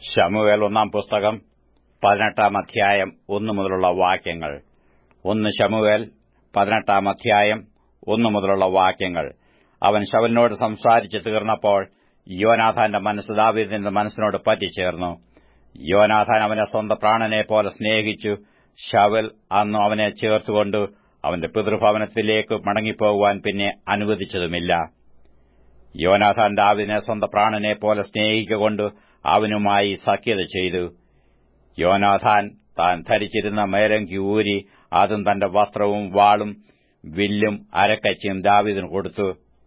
ശമുവേൽ ഒന്നാം പുസ്തകം പതിനെട്ടാം അധ്യായം ഒന്നു മുതലുള്ള വാക്യങ്ങൾ ഒന്ന് ശമുവേൽ പതിനെട്ടാം അധ്യായം ഒന്നു മുതലുള്ള വാക്യങ്ങൾ അവൻ ശവലിനോട് സംസാരിച്ചു തീർന്നപ്പോൾ യോനാഥാന്റെ മനസ്സ് ദാവീദിന്റെ മനസ്സിനോട് പറ്റിച്ചേർന്നു യോനാഥാൻ അവനെ സ്വന്തം പ്രാണനെ പോലെ സ്നേഹിച്ചു ശവൽ അന്ന് അവനെ ചേർത്തുകൊണ്ട് അവന്റെ പിതൃഭവനത്തിലേക്ക് മടങ്ങിപ്പോകുവാൻ പിന്നെ അനുവദിച്ചതുമില്ല യോനാഥാൻ ദാവിദിനെ സ്വന്തം പ്രാണനെ പോലെ സ്നേഹിക്കൊണ്ട് അവനുമായി സഖ്യത ചെയ്തു യോനാഥാൻ താൻ ധരിച്ചിരുന്ന മേലങ്കി ഊരി അതും തന്റെ വസ്ത്രവും വാളും വില്ലും അരക്കച്ചയും ദാവീദിന് കൊടുത്തു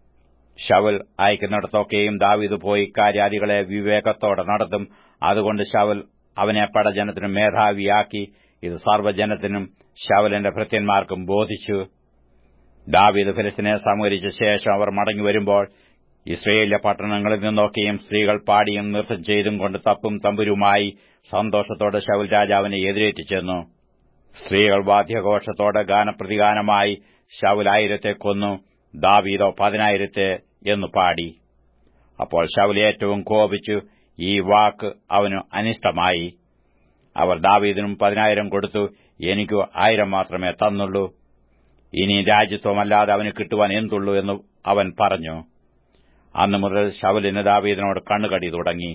ശവൽ അയക്കുന്നിടത്തൊക്കെയും ദാവീദ് പോയി കാര്യാദികളെ വിവേകത്തോടെ നടത്തും അതുകൊണ്ട് ശവൽ അവനെ പടജനത്തിനും മേധാവിയാക്കി ഇത് സർവ്വജനത്തിനും ശവലിന്റെ ഭൃത്യന്മാർക്കും ബോധിച്ചു ദാവീദ് ഫിലിസ്തിനെ സംഹരിച്ച ശേഷം അവർ മടങ്ങിവരുമ്പോൾ ഇസ്രയേലിലെ പട്ടണങ്ങളിൽ നിന്നൊക്കെയും സ്ത്രീകൾ പാടിയും നൃത്തം ചെയ്തും കൊണ്ട് തപ്പും തമ്പുരുമായി സന്തോഷത്തോടെ ശൗൽ രാജാവിനെ എതിരേറ്റു ചെന്നു സ്ത്രീകൾ വാദ്യഘോഷത്തോടെ ഗാനപ്രതിഗാനമായി ശൗലായിരത്തെ കൊന്നു ദാവീദോ പതിനായിരത്തെ എന്നു പാടി അപ്പോൾ ശൗൽ ഏറ്റവും കോപിച്ചു ഈ വാക്ക് അവനു അനിഷ്ടമായി അവർ ദാവീദിനും പതിനായിരം കൊടുത്തു എനിക്ക് ആയിരം മാത്രമേ തന്നുള്ളൂ ഇനി രാജ്യത്വമല്ലാതെ അവന് കിട്ടുവാൻ എന്തുള്ളൂ എന്ന് അവൻ പറഞ്ഞു അന്നു മുതൽ ശവലിന് ദാവീദിനോട് കണ്ണുകടി തുടങ്ങി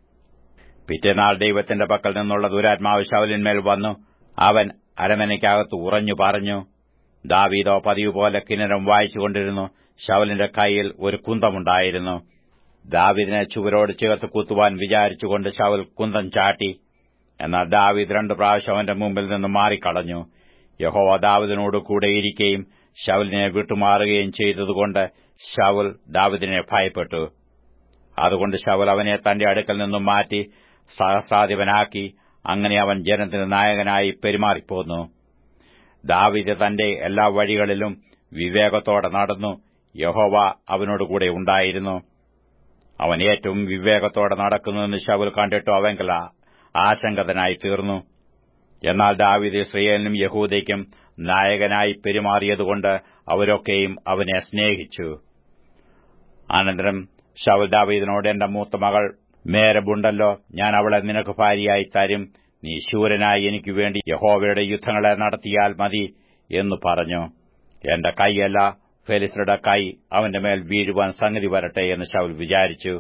പിറ്റേനാൾ ദൈവത്തിന്റെ പക്കൽ നിന്നുള്ള ദുരാത്മാവ് ശവലിന്മേൽ വന്നു അവൻ അരമനയ്ക്കകത്ത് ഉറഞ്ഞു പറഞ്ഞു ദാവീദോ പതിവ് പോലെ കിന്നരം വായിച്ചുകൊണ്ടിരുന്നു ശവലിന്റെ കൈയിൽ ഒരു കുന്തമുണ്ടായിരുന്നു ദാവീദിനെ ചുവരോട് ചേർത്ത് കുത്തുവാൻ വിചാരിച്ചുകൊണ്ട് ശവൽ കുന്തം ചാട്ടി എന്നാൽ ദാവീദ് രണ്ടു പ്രാവശ്യം അവന്റെ മുമ്പിൽ നിന്ന് മാറിക്കളഞ്ഞു യഹോവ ദാവിദിനോട് കൂടെയിരിക്കുകയും ശവലിനെ വിട്ടുമാറുകയും ചെയ്തതുകൊണ്ട് ശവൽ ദാവിദിനെ ഭയപ്പെട്ടു അതുകൊണ്ട് ശവൽ അവനെ തന്റെ അടുക്കൽ നിന്നും മാറ്റി സഹസ്രാധിപനാക്കി അങ്ങനെ അവൻ ജനത്തിന് നായകനായി പെരുമാറിപ്പോന്നു ദാവിദ് തന്റെ എല്ലാ വഴികളിലും വിവേകത്തോടെ നടന്നു യഹോവ അവനോടുകൂടെ ഉണ്ടായിരുന്നു അവൻ ഏറ്റവും വിവേകത്തോടെ നടക്കുന്നുവെന്ന് ശവൽ കണ്ടിട്ടു അവങ്കല ആശങ്കതനായി തീർന്നു എന്നാൽ ദാവിദ് ഇസ്രയേലിനും യഹൂദയ്ക്കും നായകനായി പെരുമാറിയതുകൊണ്ട് അവരൊക്കെയും അവനെ സ്നേഹിച്ചു അനന്തരം ശവൽ ദാവീദിനോട് എന്റെ മൂത്ത മകൾ മേരബുണ്ടല്ലോ ഞാൻ അവളെ നിനക്ക് ഭാര്യയായി തരും നീ ശൂരനായി എനിക്ക് വേണ്ടി യഹോവയുടെ യുദ്ധങ്ങളെ നടത്തിയാൽ മതി എന്നു പറഞ്ഞു എന്റെ കൈയല്ല ഫെലിസ്തരുടെ കൈ അവന്റെ മേൽ വീഴുവാൻ സംഗതി വരട്ടെ എന്ന് ശവൽ വിചാരിച്ചു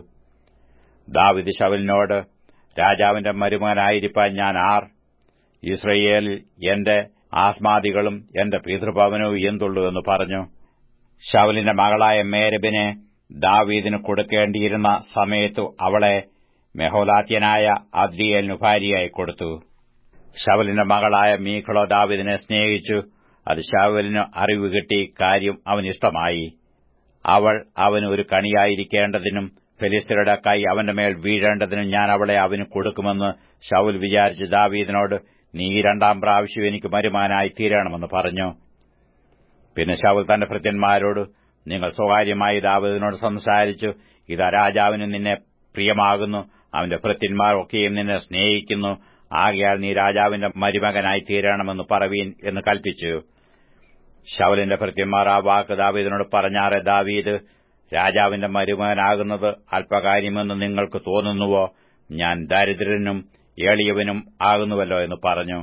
ദാവിദ് ശവലിനോട് രാജാവിന്റെ മരുമകനായിരിക്കാൻ ഞാൻ ആർ ഇസ്രയേലിൽ എന്റെ ആസ്മാദികളും എന്റെ പിതൃഭവനവും എന്തുള്ളൂ എന്ന് പറഞ്ഞു ഷവലിന്റെ മകളായ മേരബിനെ ദാവീദിന് കൊടുക്കേണ്ടിയിരുന്ന സമയത്തു അവളെ മെഹോലാത്യനായ അദ്രിയേലിനു ഭാര്യയായി കൊടുത്തു ഷവലിന്റെ മകളായ മീഖളോ ദാവീദിനെ സ്നേഹിച്ചു അത് ഷവലിന് അറിവ് കിട്ടി കാര്യം അവനിഷ്ടമായി അവൾ അവന് ഒരു കണിയായിരിക്കേണ്ടതിനും ഫെലിസ്തരുടെ കൈ അവന്റെ മേൽ വീഴേണ്ടതിനും ഞാൻ അവളെ അവന് കൊടുക്കുമെന്ന് ഷൗൽ വിചാരിച്ച് ദാവീദിനോട് നീ രണ്ടാം പ്രാവശ്യം എനിക്ക് മരുമാനായി തീരണമെന്ന് പറഞ്ഞു പിന്നെ ശൗൽ തന്റെ ഭൃത്യന്മാരോട് നിങ്ങൾ സ്വകാര്യമായി ദാവീദിനോട് സംസാരിച്ചു ഇതാ രാജാവിന് നിന്നെ പ്രിയമാകുന്നു അവന്റെ ഭൃത്യന്മാർ ഒക്കെയും നിന്നെ സ്നേഹിക്കുന്നു ആകയാൽ നീ രാജാവിന്റെ മരുമകനായി തീരണമെന്ന് പറവീൻ എന്ന് കൽപ്പിച്ചു ശൗലിന്റെ ഭൃത്യന്മാർ ആ വാക്ക് ദാവീദിനോട് പറഞ്ഞാറെ ദാവീദ് രാജാവിന്റെ മരുമകനാകുന്നത് അല്പകാര്യമെന്ന് നിങ്ങൾക്ക് തോന്നുന്നുവോ ഞാൻ ദരിദ്രനും എളിയവനും ആകുന്നുവല്ലോ എന്ന് പറഞ്ഞു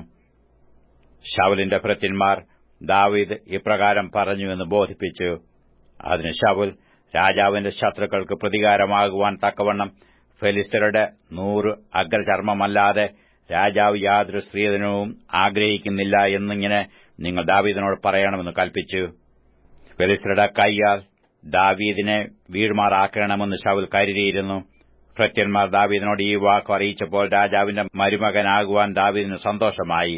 ഷൗലിന്റെ ഭൃത്യന്മാർ ദാവീദ് ഇപ്രകാരം പറഞ്ഞു എന്ന് ബോധിപ്പിച്ചു അതിന് ഷൗൽ രാജാവിന്റെ ശത്രുക്കൾക്ക് പ്രതികാരമാകുവാൻ തക്കവണ്ണം ഫെലിസ്തരുടെ നൂറ് അഗ്രചർമ്മമല്ലാതെ രാജാവ് യാതൊരു സ്ത്രീധനവും ആഗ്രഹിക്കുന്നില്ല എന്നിങ്ങനെ നിങ്ങൾ ദാവീദിനോട് പറയണമെന്ന് കൽപ്പിച്ചു ഫെലിസ്തരുടെ കൈയാൽ ദാവീദിനെ വീഴ്മാറാക്കണമെന്ന് ശൗൽ കരുതിയിരുന്നു ഭൃത്യന്മാർ ദാവീദിനോട് ഈ വാക്ക് അറിയിച്ചപ്പോൾ രാജാവിന്റെ മരുമകനാകുവാൻ ദാവീദിന് സന്തോഷമായി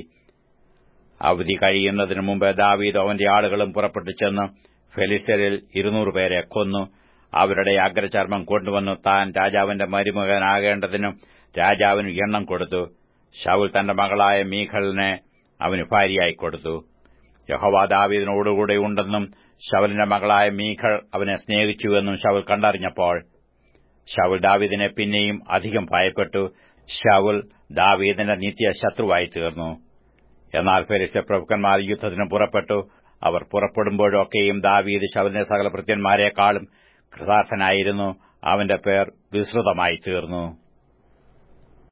അവധി കഴിയുന്നതിനു മുമ്പ് ദാവീദ് അവന്റെ ആളുകളും പുറപ്പെട്ടു ചെന്ന് ഫെലിസ്തരിൽ ഇരുന്നൂറ് പേരെ കൊന്നു അവരുടെ അഗ്രചർമ്മം കൊണ്ടുവന്നു താൻ രാജാവിന്റെ മരുമകനാകേണ്ടതിനും രാജാവിന് എണ്ണം കൊടുത്തു ഷൗൽ തന്റെ മകളായ മീഖലിനെ അവന് ഭാര്യയായി കൊടുത്തു യഹോവ ദാവീദിനോടുകൂടെ ഉണ്ടെന്നും ഷവലിന്റെ മകളായ മീഖൾ അവനെ സ്നേഹിച്ചുവെന്നും ഷവൽ കണ്ടറിഞ്ഞപ്പോൾ ഷവൽ ദാവീദിനെ പിന്നെയും അധികം ഭയപ്പെട്ടു ഷവൽ ദാവീദിന്റെ നിത്യ ശത്രുവായി തീർന്നു എന്നാൽ ഫെരിസ്യ പ്രഭുക്കന്മാർ യുദ്ധത്തിന് പുറപ്പെട്ടു അവർ പുറപ്പെടുമ്പോഴൊക്കെയും ദാവീദ് ഷവലിന്റെ സകല ഭൃത്യന്മാരെക്കാളും കൃതാർത്ഥനായിരുന്നു അവന്റെ പേർ വിസ്തൃതമായി തീർന്നു